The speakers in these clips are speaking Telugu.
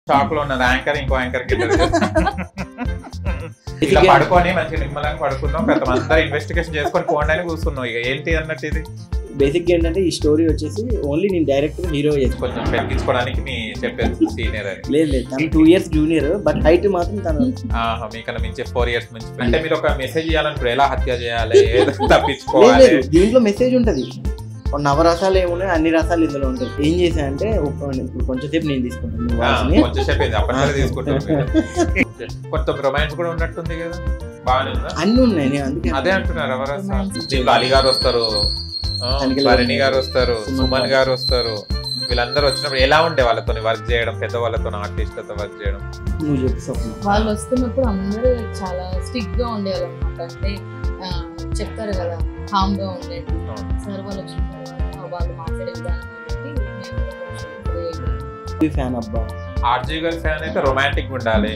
షాక్ లో ఉన్నది యాంకర్ ఇంకో యాంకర్ కి ఇలా పడుకొని మంచిగా నిమ్మలంగా పడుకున్నాం కొంత అందరూ ఇన్వెస్టిగేషన్ చేసుకొని పోండి అని కూర్చున్నాం ఇక ఏంటి అన్నట్టు ఇది బేసిక్ ఏంటంటే ఈ స్టోరీ వచ్చేసి ఓన్లీ నేను డైరెక్టర్ హీరో చేసుకో కొంచెం పెరిగించుకోవడానికి మీ చెప్పేది సీనియర్ అని లేదు లేదు తను two years junior but height మాత్రం తను ఆహా, మీకన్నా మించి ఫోర్ ఇయర్స్ మించి అంటే మీరు ఒక మెసేజ్ ఇవ్వాలనుకుంటే ఎలా హత్య చేయాలి ఏదో లేదు తప్పించుకోవాలి లేదు దీంట్లో మెసేజ్ ఉంటది ఒక నవరసాలు ఏమున్నాయి అన్ని రసాలు ఇందులో ఉంటాయి ఏం చేశా అంటే ఒక- ఇప్పుడు కొంచెంసేపు నేను తీసుకుంటాను నువ్వు ఆ, వాయిస్ని. కొంచెం చెప్పేది అప్పట్లో తీసుకుంటారు మీరు. కొంత రొమాన్స్ కూడా ఉన్నట్టుంది కదా బాగానే ఉందా అన్ని ఉన్నాయి నేను అందుకే అదే అంటున్నారు ఎవరు Romance. దీంట్లో అలీ గారు వస్తారు ఆ, తనిఖీల భరణి గారు వస్తారు సుమన్ సుమన్ గారు. గారు వస్తారు వీళ్ళందరూ వచ్చినప్పుడు ఎలా ఉండే వాళ్ళతో వర్క్ చేయడం పెద్ద వాళ్ళతో ఆర్టిస్ట్లతో వర్క్ చేయడం నువ్వు చెప్పు స్వప్న వాళ్ళు వస్తున్నప్పుడు అందరూ చాలా స్టిక్ గా ఉండేవాళ్ళు అనమాట అంటే ఆ, చెప్తారు కదా కామ్ గా ఉండేది అవును. సార్ వాళ్ళు వచ్చిన తర్వాత వాళ్ళు మాట్లాడే విధానం బట్టి మేము కూడా కొంచెం ఫ్యాన్ అబ్బా ఆర్జీ గారి ఫ్యాన్ అయితే రొమాంటిక్ ఉండాలి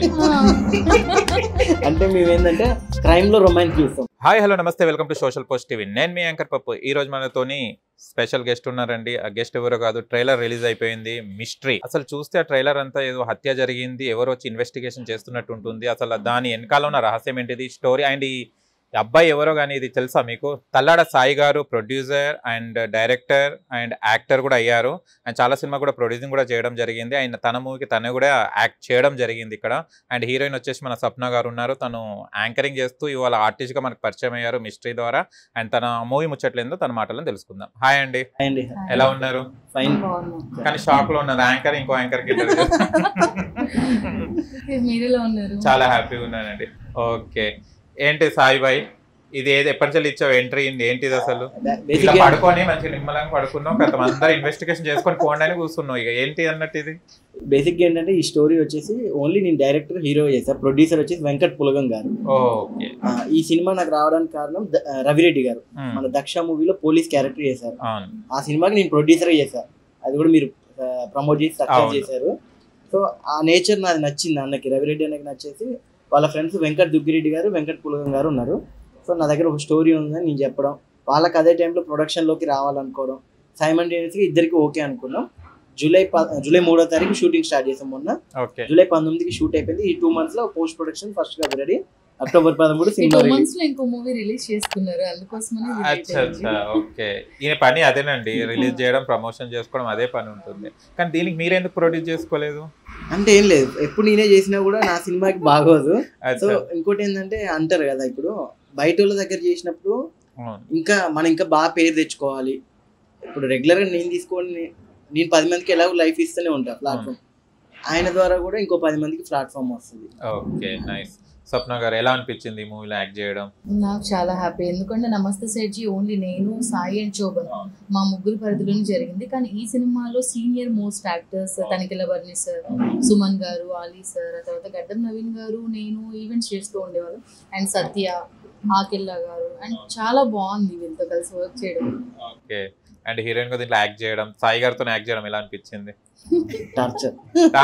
అంటే మేము ఏంటంటే క్రైమ్ లో రొమాన్స్ చూస్తాం హాయ్ హలో నమస్తే welcome to social post TV నేను మీ యాంకర్ పప్పు ఈ రోజు మనతోని స్పెషల్ గెస్ట్ ఉన్నారండి ఆ గెస్ట్ ఎవరో కాదు ట్రైలర్ రిలీజ్ అయిపోయింది మిస్టరీ అసలు చూస్తే ఆ ట్రైలర్ అంతా ఏదో హత్య జరిగింది ఎవరు వచ్చి ఇన్వెస్టిగేషన్ చేస్తున్నట్టు ఉంటుంది అసలు దాని వెనకాల ఉన్న రహస్యం ఏంటిది స్టోరీ అండ్ ఈ అబ్బాయి ఎవరో కానీ ఇది తెలుసా మీకు తల్లాడ సాయి గారు producer and director and actor కూడా అయ్యారు అండ్ చాలా సినిమా కూడా ప్రొడ్యూసింగ్ కూడా చేయడం జరిగింది అండ్ తన మూవీకి తను కూడా యాక్ట్ చేయడం జరిగింది ఇక్కడ అండ్ హీరోయిన్ వచ్చేసి మన సప్న గారు ఉన్నారు తను యాంకరింగ్ చేస్తూ ఇవాళ ఆర్టిస్ట్ గా మనకు పరిచయం అయ్యారు మిస్టరీ ద్వారా అండ్ తన మూవీ ముచ్చట్లేందో తన మాటలను తెలుసుకుందాం హాయ్ అండి అండి ఎలా ఉన్నారు ఫైన్ బాగున్నాం కానీ షాక్ లో ఉన్నది యాంకర్ ఇంకో యాంకర్ కి interview. మీరేలా ఉన్నారు చాలా హ్యాపీగా ఉన్నానండి ఓకే ఏంటి సాయి బాయ్ ఇది ఏది ఎప్పటి నుంచి ఇచ్చావు ఎంట్రీ ఏంటిది అసలు ఇలా బేసిక్ పడుకొని మంచిగా నిమ్మలంగా పడుకున్నాం కొంత అందరూ ఇన్వెస్టిగేషన్ చేసుకొని పోండి అని కూర్చున్నాం ఇక ఏంటి అన్నట్టు ఇది బేసిక్ ఏంటంటే ఈ స్టోరీ వచ్చేసి ఓన్లీ నేను డైరెక్టర్ హీరో చేసా ప్రొడ్యూసర్ వచ్చేసి వెంకట్ పులగం గారు ఓకే ఆ, ఈ సినిమా నాకు రావడానికి కారణం ద- ఆ, రవిరెడ్డి గారు మన దక్ష మూవీలో పోలీస్ క్యారెక్టర్ చేశారు అవును ఆ సినిమాకి నేను ప్రొడ్యూసర్ చేశాను అది కూడా మీరు ప్రమోట్ చేసి సక్సెస్ అవును. చేశారు సో ఆ నేచర్ నాది నచ్చింది అన్నకి రవిరెడ్డి అన్నకి నచ్చేసి వాళ్ళ ఫ్రెండ్స్ వెంకట్ దుగ్గిరెడ్డి గారు వెంకట్ పులగం గారు ఉన్నారు సో నా దగ్గర ఒక స్టోరీ ఉందని నేను చెప్పడం వాళ్ళకి అదే టైంలో ప్రొడక్షన్లోకి రావాలనుకోవడం సైమల్టేనియస్గా ఇద్దరికి ఓకే అనుకున్నాం జూలై ప జూలై మూడో తారీఖు షూటింగ్ స్టార్ట్ చేసాం మొన్న ఓకే జూలై పంతొమ్మిదికి షూట్ అయిపోయింది ఈ టూ మంత్స్ లో పోస్ట్ ప్రొడక్షన్ ఫస్ట్ గా రెడీ అక్టోబర్ పదమూడు ఈ సినిమా టూ రిలీజ్ మంత్స్ లో ఇంకో మూవీ రిలీజ్ చేసుకున్నారు అందుకోసమనే ఇది late అచ్చా అయింది. అచ్చా ఓకే ఈయన పని అదేనండి రిలీజ్ చేయడం ప్రమోషన్ చేసుకోవడం అదే పని ఉంటుంది కానీ దీనికి మీరెందుకు ప్రొడ్యూస్ చేసుకోలేదు అంటే ఏం లేదు ఎప్పుడు నేనే చేసినా కూడా నా సినిమాకి బాగోదు సో అచ్చా ఇంకోటి ఏంటంటే అంటారు కదా ఇప్పుడు బయట వాళ్ళ దగ్గర చేసినప్పుడు అవును. ఇంకా మనం ఇంకా బాగా పేరు తెచ్చుకోవాలి ఇప్పుడు రెగ్యులర్ గా నేను తీసుకొని నేను పది మందికి ఎలాగో లైఫ్ ఇస్తూనే ఉంటా ప్లాట్ఫామ్ ఆయన ద్వారా కూడా ఇంకో పది మందికి ప్లాట్ఫామ్ వస్తుంది ఓకే నైస్ స్వప్న గారు ఎలా అనిపించింది ఈ మూవీలో యాక్ట్ చేయడం నాకు చాలా హ్యాపీ ఎందుకంటే నమస్తే సేట్జీ ఓన్లీ నేను సాయి అండ్ శోభన్ మా ముగ్గురు పరిధిలోనే జరిగింది కానీ ఈ సినిమాలో senior most actors Tanikella Bharani sir Suman గారు ఆలీ సార్ ఆ తర్వాత గడ్డం నవీన్ గారు నేను ఈవెంట్స్ చేస్తూ ఉండేవాళ్ళం అండ్ సత్య ఆకెల్లా గారు అండ్ చాలా బాగుంది వీళ్ళతో కలిసి వర్క్ చేయడం ఓకే అండ్ హీరోయిన్ గా దీంట్లో యాక్ట్ చేయడం సాయి గారితో యాక్ట్ చేయడం ఎలా అనిపించింది టార్చర్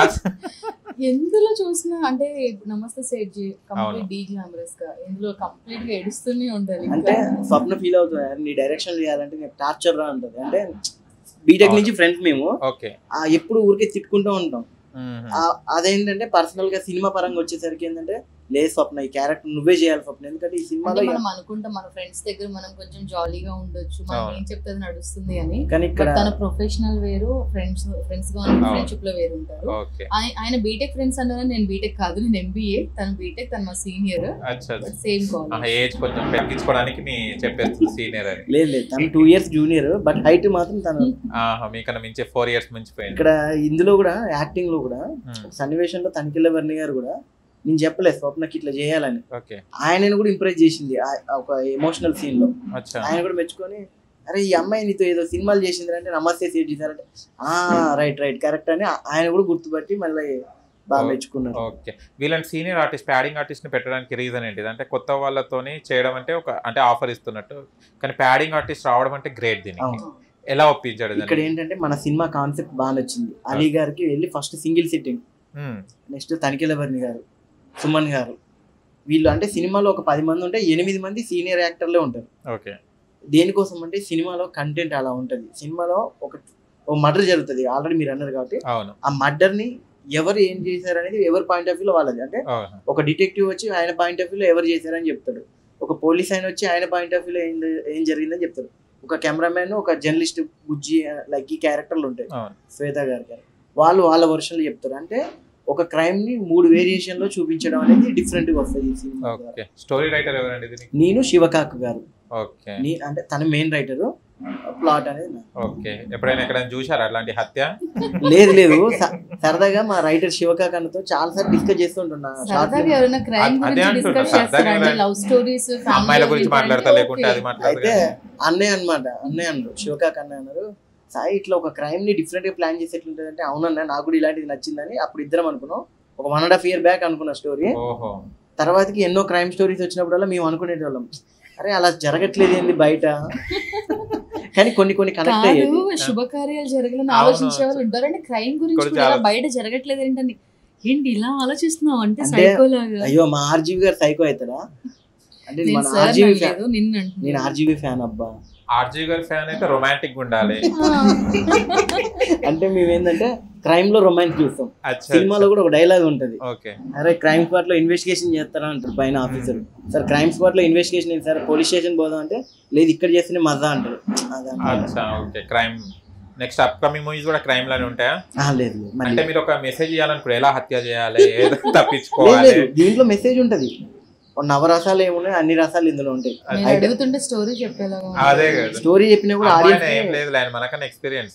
ఎందులో చూసినా అంటే నమస్తే సేట్జీ కంప్లీట్ అవును. డీ గ్లామరస్ గా ఇందులో కంప్లీట్ గా ఏడుస్తూనే ఉండాలి అంటే స్వప్న ఫీల్ అవుతుంది నీ డైరెక్షన్ చేయాలంటే నేను టార్చర్ రా ఉంటుంది అంటే బీటెక్ నుంచి ఫ్రెండ్స్ మేము ఓకే ఆ ఎప్పుడు ఊరికే తిట్టుకుంటూ ఉంటాం ఆ- అదేంటంటే పర్సనల్ గా సినిమా పరంగా వచ్చేసరికి ఏంటంటే లేదు స్వప్న ఈ క్యారెక్టర్ నువ్వే చేయాలి స్వప్న ఎందుకంటే ఈ అంటే సినిమాలో మనం అనుకుంటాం మన ఫ్రెండ్స్ దగ్గర మనం కొంచెం జాలీగా ఉండొచ్చు మనం అవును. ఏం చెప్తే అది నడుస్తుంది అని కానీ ఇక్కడ బట్ తన ప్రొఫెషనల్ వేరు ఫ్రెండ్స్ ఫ్రెండ్స్ గా ఉన్న అవును. ఫ్రెండ్షిప్ లో వేరు ఉంటారు ఓకే ఆయ- ఆయన బీటెక్ ఫ్రెండ్స్ అన్నారు నేను బీటెక్ కాదు నేను ఎంబీఏ తన బీటెక్ తన మా సీనియర్ అచ్చా సేమ్ కాలేజ్ ఏజ్ కొంచెం పెరిగించుకోవడానికి మీ చెప్పేస్తుంది సీనియర్ అని లేదు లేదు తను two years junior but height మాత్రం తను ఆహా, మీకన్నా మించి ఫోర్ ఇయర్స్ మించిపోయింది ఇక్కడ ఇందులో కూడా యాక్టింగ్ లో కూడా ఉమ్, ఒక సన్నివేశంలో తనిఖీల వర్ణి గారు కూడా నేను చెప్పలేదు స్వప్నకి ఇట్లా చేయాలని ఓకే ఆయనను కూడా ఇంప్రెస్ చేసింది ఆ- ఒక ఎమోషనల్ సీన్ లో అచ్చా ఆయన కూడా మెచ్చుకొని అరే ఈ అమ్మాయి నీతో ఏదో సినిమాలు చేసింది అంటే నమస్తే సేట్ చేశారంటే ఆ రైట్ రైట్ కరెక్ట్ అని ఆయన కూడా గుర్తుపట్టి మళ్ళీ బాగా ఓ- మెచ్చుకున్నారు ఓకే వీళ్ళని సీనియర్ ఆర్టిస్ట్ ప్యాడింగ్ ఆర్టిస్ట్ ని పెట్టడానికి రీజన్ ఏంటిది అంటే కొత్త వాళ్ళతోని చేయడం అంటే ఒక అంటే ఆఫర్ ఇస్తున్నట్టు కానీ ప్యాడింగ్ ఆర్టిస్ట్ రావడం అంటే గ్రేట్ దీనికి అవును. ఎలా ఒప్పించాడు ఇక్కడ దాన్ని? ఏంటంటే మన సినిమా కాన్సెప్ట్ బాగా నచ్చింది అలీ గారికి వెళ్ళి first single sitting um, next Tanikella Bharani గారు సుమన్ గారు వీళ్ళు అంటే సినిమాలో ఒక పది మంది ఉంటే ఎనిమిది మంది సీనియర్ యాక్టర్లే ఉంటారు ఓకే దేనికోసం అంటే సినిమాలో కంటెంట్ అలా ఉంటుంది సినిమాలో ఒక ఓ మర్డర్ జరుగుతుంది ఆల్రెడీ మీరు అన్నారు కాబట్టి అవును ఆ మర్డర్ ని ఎవరు ఏం చేశారు అనేది ఎవరి పాయింట్ ఆఫ్ వ్యూలో వాళ్ళది అంటే ఓహో. ఒక డిటెక్టివ్ వచ్చి ఆయన పాయింట్ ఆఫ్ వ్యూలో ఎవరు చేశారని చెప్తాడు ఒక పోలీస్ ఆయన వచ్చి ఆయన పాయింట్ ఆఫ్ వ్యూలో ఏం ఏం జరిగిందని చెప్తాడు ఒక కెమెరామెన్ ఒక జర్నలిస్ట్ బుజ్జి లైక్ ఈ క్యారెక్టర్లు ఉంటాయి అవును శ్వేత గారి character. వాళ్ళు వాళ్ళ వర్షన్లు చెప్తారు అంటే ఒక క్రైమ్ ని మూడు వేరియేషన్ లో చూపించడం అనేది డిఫరెంట్ గా వస్తుంది ఈ సినిమా ద్వారా. ఓకే స్టోరీ రైటర్ ఎవరండి దీనికి నేను శివకాక్ గారు ఓకే నీ అంటే తన మెయిన్ రైటర్ ప్లాట్ అనేది నాది. ఓకే ఎప్పుడైనా ఎక్కడైనా చూసారా అలాంటి హత్య లేదు లేదు స- సరదాగా మా రైటర్ శివకాక్ అన్నతో చాలా సార్లు డిస్కస్ చేస్తుంటున్నా షార్ట్ సరదాగా ఎవరైనా క్రైమ్ అదే గురించి అంటున్నా, డిస్కస్ సరదాగా చేస్తారా అంటే ఎవరైనా- లవ్ స్టోరీస్ అమ్మాయిల గురించి మాట్లాడతా లేకుంటే అది మాట్లాడతా అయితే అన్నయ్య అన్నమాట అన్నయ్య అన్నారు శివకాక్ అన్నయ్య అన్నారు సాయి ఇట్లా ఒక క్రైమ్ ని డిఫరెంట్ గా ప్లాన్ చేసి ఎట్లుంటది అంటే అవునన్నా నాకు కూడా ఇలాంటిది నచ్చిందని అప్పుడు ఇద్దరం అనుకున్నాం ఒక one and half year back అనుకున్న స్టోరీ ఓహో తర్వాతకి ఎన్నో క్రైమ్ స్టోరీస్ వచ్చినప్పుడల్లా మేము అనుకునేటోళ్ళం అరే అలా జరగట్లేదు ఏంది బయట కానీ కొన్ని కొన్ని కనెక్ట్ కాదు అయ్యేది శుభకార్యాలు జరగాలని అవును. ఆలోచించే వాళ్ళు ఉంటారు అంటే క్రైమ్ గురించి కూడా కూడా ఇలా చాలా- బయట జరగట్లేదు ఏంటని ఏంటి ఇలా ఆలోచిస్తున్నావు అంటే అంటే సైకోలాగా అయ్యో మా ఆర్జీవి గారు సైకో అవుతారా అంటే నేను మన సార్ ఆర్జీవి ఫ్యాన్ అనలేదు, నిన్ను నేను అంటున్నాను. ఆర్జీవి ఫ్యాన్ అబ్బా ఆర్జీ గారి ఫ్యాన్ అయితే రొమాంటిక్ ఉండాలి ఆ. అంటే మేము ఏంటంటే క్రైమ్ లో రొమాన్స్ చూస్తాం అచ్చా, సినిమాలో కూడా ఒక డైలాగ్ ఉంటది ఓకే అరే క్రైమ్ స్పాట్ లో ఇన్వెస్టిగేషన్ చేస్తారా అంటారు పైన ఆఫీసర్ సార్ క్రైమ్ స్పాట్ లో ఇన్వెస్టిగేషన్ ఏంటి సార్ పోలీస్ స్టేషన్ పోదాం అంటే లేదు ఇక్కడ చేస్తేనే మజా అంటారు అదన్నమాట. అచ్చా okay crime next upcoming movies కూడా క్రైమ్ లానే ఉంటాయా ఆ, లేదు లేదు మళ్ళీ అంటే మీరు ఒక మెసేజ్ ఇవ్వాలనుకో ఎలా హత్య చేయాలి ఏదో లేదు తప్పించుకోవాలి లేదు దీంట్లో మెసేజ్ ఉంటది ఓ నవరసాలు ఏమున్నాయి అన్ని రసాలు ఇందులో ఉంటాయి నేను అయితే అడుగుతుంటే స్టోరీ చెప్పేలాగా ఉంది. అదే కదా స్టోరీ చెప్పినా కూడా అమ్మాయిన ఆడియన్స్ ఏం లేదు ఆయన మనకన్నా ఎక్స్పీరియన్స్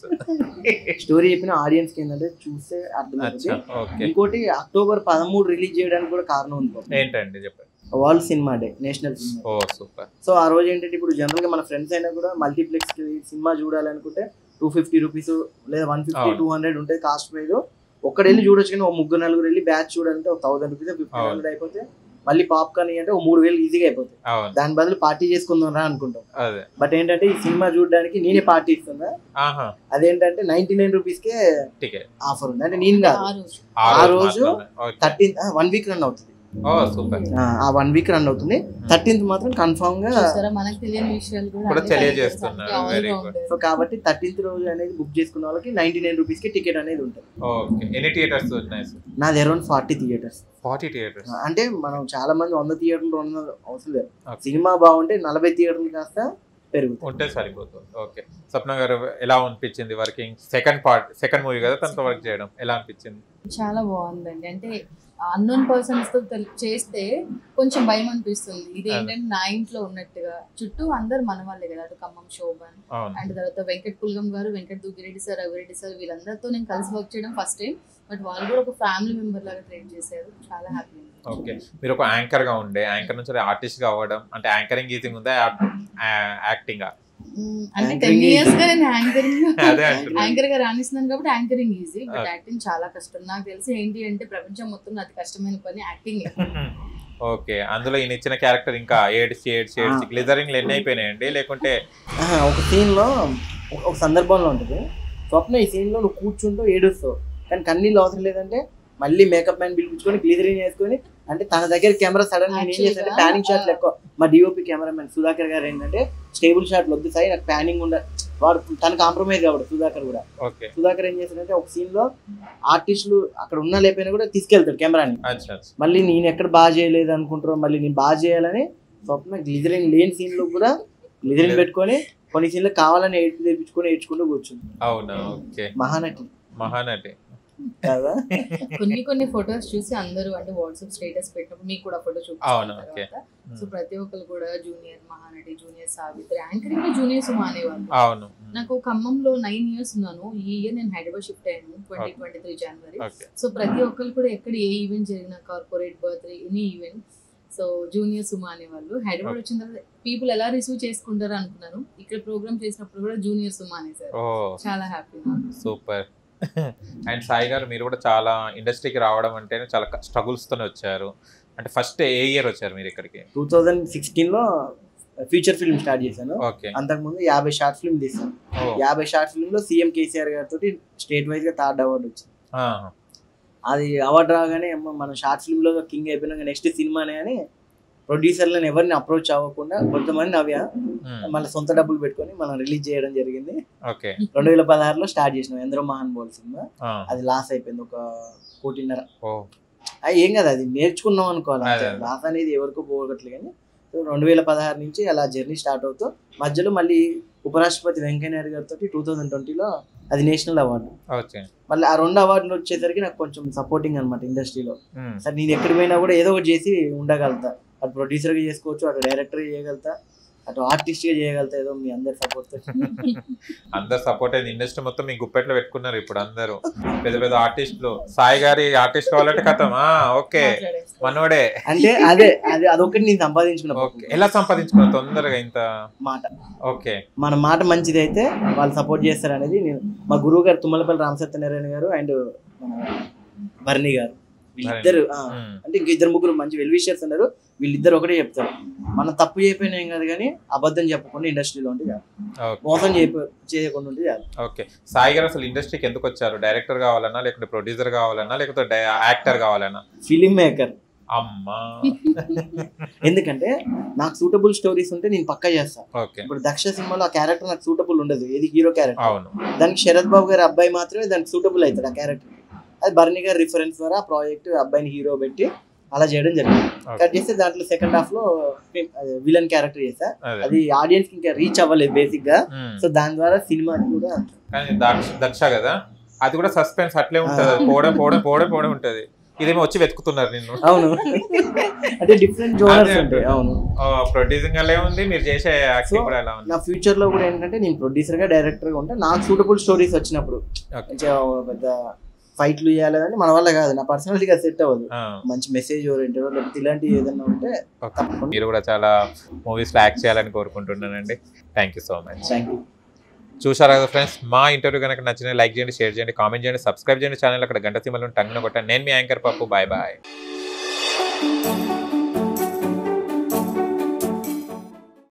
స్టోరీ చెప్పిన ఆడియన్స్ కి ఏంటంటే చూస్తే అర్థమవుతుంది అచ్చా ఓకే ఇంకోటి అక్టోబర్ పదమూడు రిలీజ్ చేయడానికి కూడా కారణం ఉంది పాపం. ఏంటండి చెప్పండి world cinema day national cinema ఓ సూపర్ సో ఆ రోజు ఏంటంటే ఇప్పుడు జనరల్ గా మన ఫ్రెండ్స్ అయినా కూడా మల్టీప్లెక్స్ సినిమా చూడాలనుకుంటే టూ ఫిఫ్టీ రూపీస్ లేదా వన్ ఫిఫ్టీ అవును. టూ హండ్రెడ్ ఉంటుంది కాస్ట్ ప్రైస్ ఒక్కడు వెళ్ళి చూడొచ్చు కానీ ఒక ముగ్గురు నలుగురు వెళ్ళి బ్యాచ్ చూడాలంటే ఒక థౌసండ్ రూపీస్ ఫిఫ్టీన్ అవును. హండ్రెడ్ అయిపోతే మళ్ళీ పాప్కార్న్ అంటే ఒక మూడు వేలు ఈజీగా అయిపోతాయి అవును దాని బదులు పార్టీ చేసుకుందాం రా అనుకుంటాం అదే బట్ ఏంటంటే ఈ సినిమా చూడడానికి నేనే పార్టీ ఇస్తున్నా ఆహా అదేంటంటే నైన్టీ నైన్ రూపీస్ కే టికెట్ ఆఫర్ ఉంది అంటే నేను కాదు ఆ రోజు ఆ ఆ రోజు రోజు మాత్రమే. Okay. Thirteenth one week run అవుతుంది ఓ సూపర్ ఆ, ఆ వన్ వీక్ రన్ అవుతుంది థర్టీన్త్ మాత్రం కన్ఫామ్ గా చూసారా మనకు తెలియని విషయాలు కూడా కూడా అన్ని తెలియజేస్తున్నారు. తెలియజేస్తారు. Very అవునుగా good. ఉండేది. సో కాబట్టి థర్టీన్త్ రోజు అనేది బుక్ చేసుకున్న వాళ్ళకి నైన్టీ నైన్ రూపీస్ కి టికెట్ అనేది ఉంటుంది ఓకే ఎన్ని థియేటర్స్ ఉన్నాయి నాది around forty theatres forty theatres అంటే మనం చాలా మంది వంద థియేటర్లు రెండు వందలు అవసరం లేదు Okay. సినిమా బాగుంటే నలభై థియేటర్లు కాస్త పెరుగుతాయి ఉంటే సరిపోతుంది ఓకే స్వప్న గారు ఎలా అనిపించింది working second part second movie కదా తనతో వర్క్ చేయడం ఎలా అనిపించింది చాలా బాగుందండి అంటే అన్నోన్ పర్సన్స్ తో తెల్- చేస్తే కొంచెం భయం అనిపిస్తుంది ఇది అదే. ఏంటంటే నా ఇంట్లో ఉన్నట్టుగా చుట్టూ అందరు మన వాళ్ళే కదా అటు ఖమ్మం శోభన్ అవును అండ్ తర్వాత వెంకట్ పుల్గం గారు వెంకట్ దుగ్గిరెడ్డి సార్ రవిరెడ్డి సార్ వీళ్ళందరితో నేను కలిసి వర్క్ చేయడం ఫస్ట్ టైం బట్ వాళ్ళు కూడా ఒక ఫ్యామిలీ మెంబర్ లాగా ట్రీట్ చేశారు చాలా హ్యాపీ ఓకే మీరు ఒక యాంకర్ గా ఉండే యాంకర్ నుంచి ఆర్టిస్ట్ గా అవ్వడం అంటే యాంకరింగ్ ఈజింగ్ ఉందా యాక్టింగ్ అంటే Anchoring టెన్ is- ఇయర్స్ గా నేను యాంకరింగ్ అదే అంటున్నా. యాంకర్ గా రాణిస్తున్నాను కాబట్టి anchoring easy but Okay. Acting చాలా కష్టం నాకు తెలిసి ఏంటి అంటే ప్రపంచం మొత్తం అతి కష్టమైన పని యాక్టింగ్ ఓకే అందులో ఈయన ఇచ్చిన క్యారెక్టర్ ఇంకా ఏడ్చి ఏడ్చి ఏడ్చి ఆ. గ్లిజరింగ్ ఎన్ని అయిపోయినాయండి లేకుంటే ఆహా, ఒక సీన్ లో ఒక- ఒక సందర్భంలో ఉంటుంది స్వప్న ఈ సీన్ లో నువ్వు కూర్చుంటూ ఏడుస్తావు కానీ కన్నీళ్ళు అవసరం లేదంటే మళ్ళీ మేకప్ మ్యాన్ పిలిపించుకొని గ్లీజరింగ్ చేసుకొని అంటే తన దగ్గర కెమెరా సడన్ నేను ఏం Actually చేశాను గా, ప్యానింగ్ షాట్లు ఆ. ఎక్కువ మా డిఓపి కెమెరామెన్ సుధాకర్ గారు ఏంటంటే స్టేబుల్ షాట్లు వద్దు సాయి నాకు ప్యానింగ్ ఉండ వాడు తన కాంప్రమైజ్ కాబట్టి సుధాకర్ కూడా ఓకే సుధాకర్ ఏం చేశాడంటే ఒక సీన్ లో ఆర్టిస్టులు అక్కడ ఉన్నా లేకపోయినా కూడా తీసుకెళ్తాడు కెమెరాని అచ్చా అచ్చా. మళ్ళీ నేను ఎక్కడ బాగా చేయలేదు అనుకుంటారో మళ్ళీ నేను బాగా చేయాలని స్వప్న గ్లిజరింగ్ లేని సీన్ లో కూడా గ్లిజరింగ్ పెట్టుకొని కొన్ని సీన్లు కావాలని ఏడ్పు తెప్పించుకొని ఏడ్చుకుంటూ కూర్చుంది అవునా ఓకే మహానటి మహానటి కదా కొన్ని కొన్ని ఫొటోస్ చూసి అందరూ అంటే వాట్సాప్ స్టేటస్ పెట్టినప్పుడు మీకు కూడా ఫోటో అవును, చూపించాను okay. తర్వాత సో ప్రతి ఒక్కరు కూడా junior Mahanati junior Savitri anchoring junior Suma అనేవాళ్ళు అవును నాకు ఖమ్మంలో నైన్ ఇయర్స్ ఉన్నాను ఈ ఇయర్ నేను హైదరాబాద్ షిఫ్ట్ అయ్యాను ట్వంటీ ట్వంటీ త్రీ జనవరి ఓకే సో ప్రతి ఒక్కరు కూడా ఎక్కడ ఏ ఈవెంట్ జరిగినా corporate birthday any event so junior Suma అనేవాళ్ళు హైదరాబాద్ వచ్చిన తర్వాత పీపుల్ ఎలా రిసీవ్ చేసుకుంటారు అనుకున్నాను ఇక్కడ ప్రోగ్రామ్ చేసినప్పుడు కూడా జూనియర్ సుమా అనేసారు ఓ చాలా హ్యాపీ సూపర్ అండ్ సాయి గారు మీరు కూడా చాలా ఇండస్ట్రీకి రావడం అంటేనే చాలా స్ట్రగుల్స్ తోనే వచ్చారు అంటే ఫస్ట్ ఏ ఇయర్ వచ్చారు మీరు ఇక్కడికి టూ థౌజండ్ సిక్స్టీన్ లో ఫీచర్ ఫిల్మ్ స్టార్ట్ చేశాను ఓకే అంతకుముందు యాభై షార్ట్ ఫిల్మ్ తీసాను ఓ యాభై షార్ట్ ఫిల్మ్ లో సీఎం కేసీఆర్ గారితో స్టేట్ వైజ్ గా థర్డ్ అవార్డు వచ్చింది అది అవార్డు రాగానే అమ్మ మన షార్ట్ ఫిల్మ్ లో కింగ్ అయిపోయినాక నెక్స్ట్ సినిమానే అని ప్రొడ్యూసర్లను ఎవరిని అప్రోచ్ అవ్వకుండా కొంతమంది నవ్య ఉమ్, మళ్ళీ సొంత డబ్బులు పెట్టుకొని మనం రిలీజ్ చేయడం జరిగింది ఓకే రెండు వేల పదహారులో స్టార్ట్ చేసినాం ఎందరో మహాన్ బోల్ సినిమా ఆ, అది లాస్ అయిపోయింది ఒక కోటిన్నర ఓ ఆ, ఏం కదా అది నేర్చుకున్నాం అనుకోవాలి అదే, అదే. లాస్ అనేది ఎవరికో పోగొట్టలే కానీ సో రెండు వేల పదహారు నుంచి అలా జర్నీ స్టార్ట్ అవుతూ మధ్యలో మళ్ళీ ఉపరాష్ట్రపతి వెంకయ్య నాయుడు గారితో టూ థౌజండ్ ట్వంటీలో అది నేషనల్ అవార్డు ఓకే మళ్ళీ ఆ రెండు అవార్డులు వచ్చేసరికి నాకు కొంచెం సపోర్టింగ్ అనమాట ఇండస్ట్రీలో ఉమ్, సరే నేను ఎక్కడికి పోయినా కూడా ఏదో ఒకటి చేసి ఉండగలుగుతా అటు ప్రొడ్యూసర్గా చేసుకోవచ్చు అటు డైరెక్టర్గా చేయగలుగుతా అటు ఆర్టిస్ట్గా చేయగలుగుతా ఏదో మీ అందరి సపోర్ట్ అందరు సపోర్ట్ అయింది ఇండస్ట్రీ మొత్తం మీ గుప్పెట్లో పెట్టుకున్నారు ఇప్పుడు అందరూ పెద్ద పెద్ద ఆర్టిస్టులు సాయి గారి ఆర్టిస్ట్ కావాలంటే కథం ఓకే మాట్లాడేస్తారు. మనోడే అంటే అదే అది అదొకటి నేను సంపాదించుకున్న ఓకే ఎలా సంపాదించుకున్నా తొందరగా ఇంత మాట ఓకే మన మాట మంచిది అయితే వాళ్ళు సపోర్ట్ చేస్తారు అనేది నేను మా గురువు గారు తుమ్మలపల్లి రామసత్యనారాయణ గారు అండ్ మన భరణి గారు వీళ్ళిద్దరు ఆ, ఉమ్, అంటే ఇంక ఇద్దరు ముగ్గురు మంచి వెల్ విషర్స్ ఉన్నారు వీళ్ళిద్దరు ఒకటే చెప్తారు మనం తప్పు చేయకపోయినా ఏం కాదు కానీ అబద్ధం చెప్పకుండా ఇండస్ట్రీలో ఉంటే చాలు ఓకే మోసం చేయక చేయకుండా ఉంటే చాలు ఓకే సాయి గారు అసలు ఇండస్ట్రీకి ఎందుకు వచ్చారు డైరెక్టర్ కావాలన్నా లేకపోతే ప్రొడ్యూసర్ కావాలన్నా లేకపోతే యాక్టర్ కావాలన్నా ఫిలిం మేకర్ అమ్మా ఎందుకంటే నాకు సూటబుల్ స్టోరీస్ ఉంటే నేను పక్కా చేస్తాను ఓకే ఇప్పుడు దక్ష సినిమాలో ఆ క్యారెక్టర్ నాకు సూటబుల్ ఉండదు ఏది హీరో క్యారెక్టర్ అవును దానికి శరత్ బాబు గారి అబ్బాయి మాత్రమే దానికి సూటబుల్ అవుతాడు ఆ క్యారెక్టర్ అది భరణి గారి రిఫరెన్స్ ద్వారా ఆ ప్రాజెక్ట్ అబ్బాయిని హీరో పెట్టి అలా చేయడం జరిగింది ఓకే. కట్ చేస్తే దాంట్లో సెకండ్ హాఫ్ లో విలన్ క్యారెక్టర్ చేశా అదే అది ఆడియన్స్ ఇంకా రీచ్ అవ్వలేదు బేసిక్ గా ఉమ్. సో దాని ద్వారా సినిమా కూడా కానీ దక్ష దక్ష కదా అది కూడా సస్పెన్స్ అట్లే ఉంటది అది పోవడం పోవడం పోవడం పోవడం ఉంటది ఇదేమో వచ్చి వెతుకుతున్నారు నిన్ను అవును అంటే డిఫరెంట్ జోనర్స్ అదే ఉంటాయి అవును ప్రొడ్యూసింగ్ అలా ఉంది మీరు చేసే యాక్టింగ్ కూడా ఎలా ఉంది నా ఫ్యూచర్ లో కూడా ఏంటంటే నేను ప్రొడ్యూసర్ గా డైరెక్టర్ గా ఉంటే నాకు సూటబుల్ స్టోరీస్ వచ్చినప్పుడు Okay. మంచిగా ఓ పెద్ద ఫైట్లు చేయాలని మన వల్ల కాదు నా పర్సనాలిటీగా సెట్ అవ్వదు ఆ, మంచి మెసేజ్ ఓరియంటెడ్ లేకపోతే ఇలాంటివి ఏదైనా ఉంటే okay. తప్పకుండా మీరు కూడా చాలా మూవీస్ లో యాక్ట్ చేయాలని కోరుకుంటున్నానండి thank you so much thank you చూసారా కదా ఫ్రెండ్స్ మా ఇంటర్వ్యూ కనుక నచ్చిన లైక్ చేయండి షేర్ చేయండి కామెంట్ చేయండి సబ్స్క్రైబ్ చేయండి ఛానల్ అక్కడ గంట సిమ్మలను టంగ్న కొట్టండి నేను మీ యాంకర్ పప్పు బాయ్ బాయ్